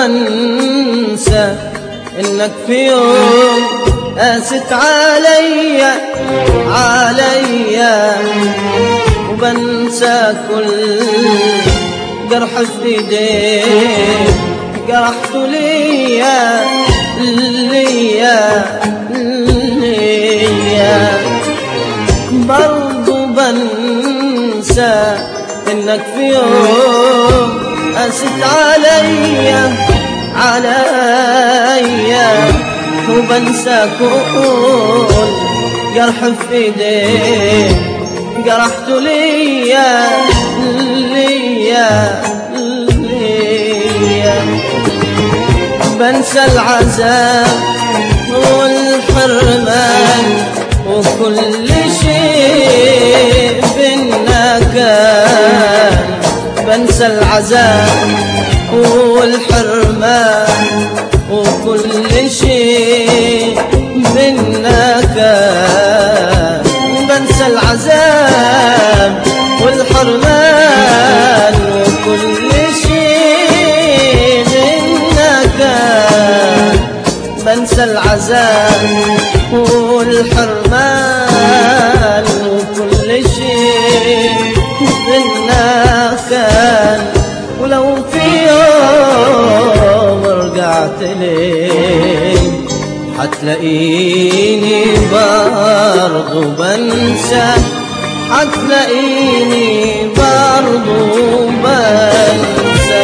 بنسى انك في يوم قاست عليا عليا وبنسى كل جرح في ايديك جرحته ليا ليا ليا برضو بنسى انك في يوم قست عليا عليا وبنسى كل جرح في ايديك جرحته ليا ليا ليا بنسى العذاب والحرمان وكل شيء بينا كان بنسى العذاب والحرمان وكل شيء بينا كان بنسى العذاب والحرمان وكل شيء بينا كان بنسى العذاب والحرمان وكل شيء بينا كان ولو في يوم رجعت ليه حتلاقيني برضو بنسى حتلاقيني برضو بنسى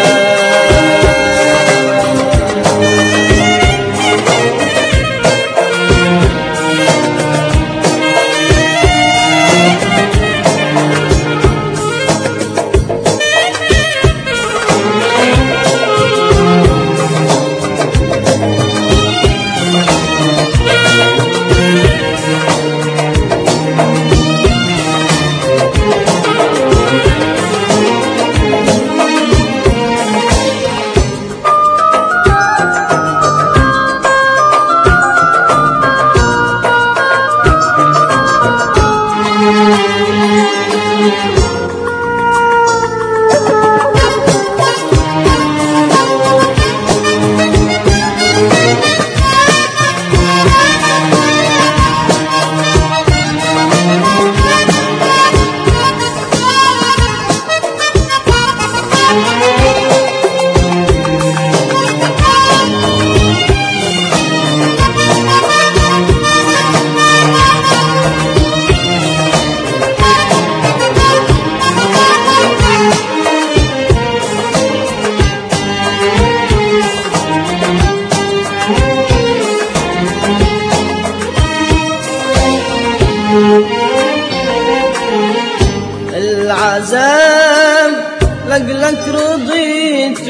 العذاب لقلك رضيت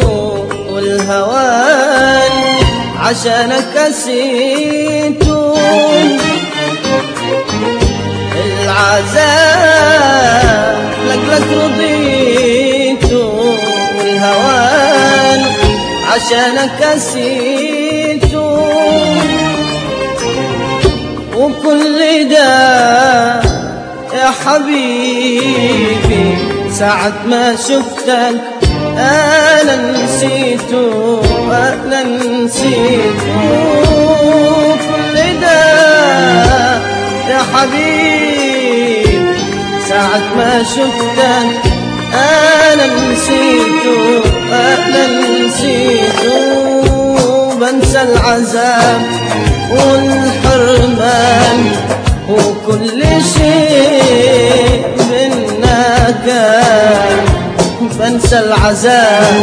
والهوان عشانك أسيت العذاب لقلك رضيت والهوان عشانك أسيت وكل ده يا حبيبي ساعة ما شفتك أنا نسيته أنا نسيته كل ده يا حبيبي ساعة ما شفتك أنا نسيته أنا نسيته بنسى العذاب والحرمان وكل شيء منا كان بنسى العذاب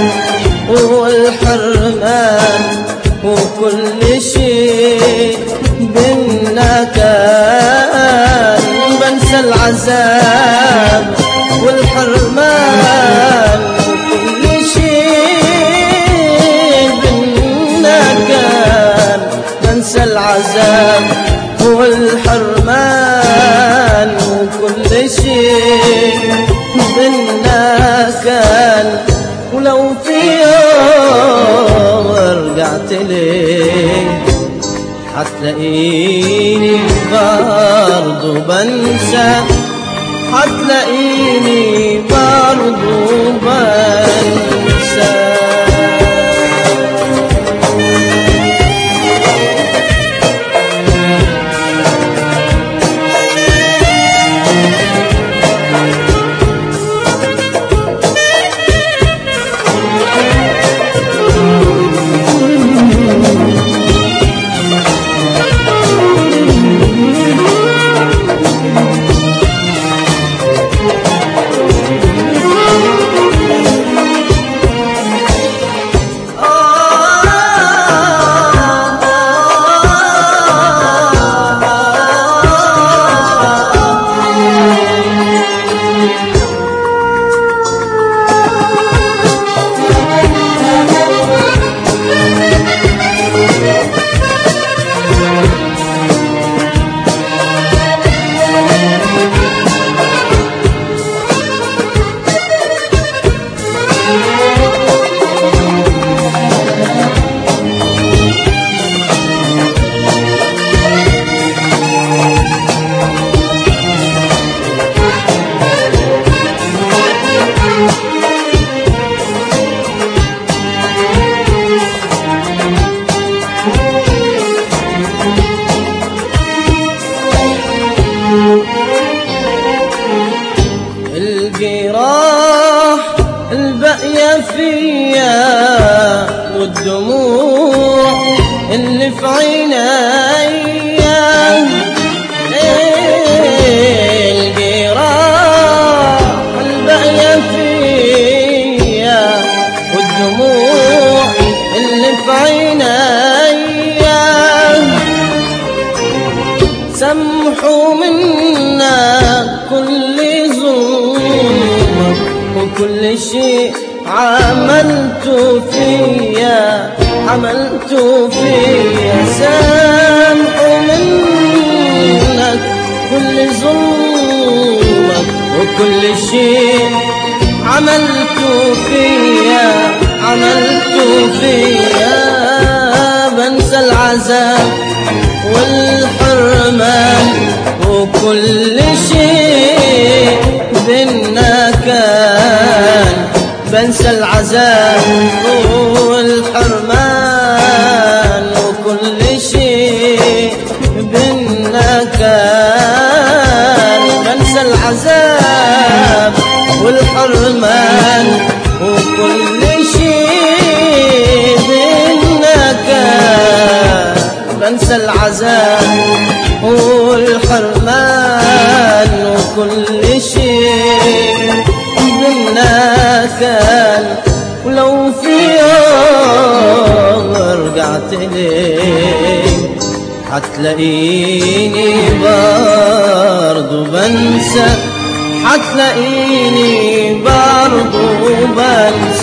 والحرمان وكل شيء بينا كان بنسى العذاب والحرمان وكل شيء بينا كان بنسى العذاب والحرمان وكل شيء بينا كان ولو في يوم رجعت ليه حتلاقيني برضو بنسى حتلاقيني برضو بنسى عملت فيا عملت فيا سامح منك كل ظلمك وكل شيء عملت فيا عملت فيا بنسى العذاب والحرمان وكل شيء بينا كان بنسى العذاب والحرمان وكل شيء بينا كان بنسى العذاب والحرمان وكل شيء بينا كان بنسى العذاب والحرمان وكل شيء بينا كان ولو في يوم رجعت ليك حتلاقيني برضو بنسى حتلاقيني برضو بنسى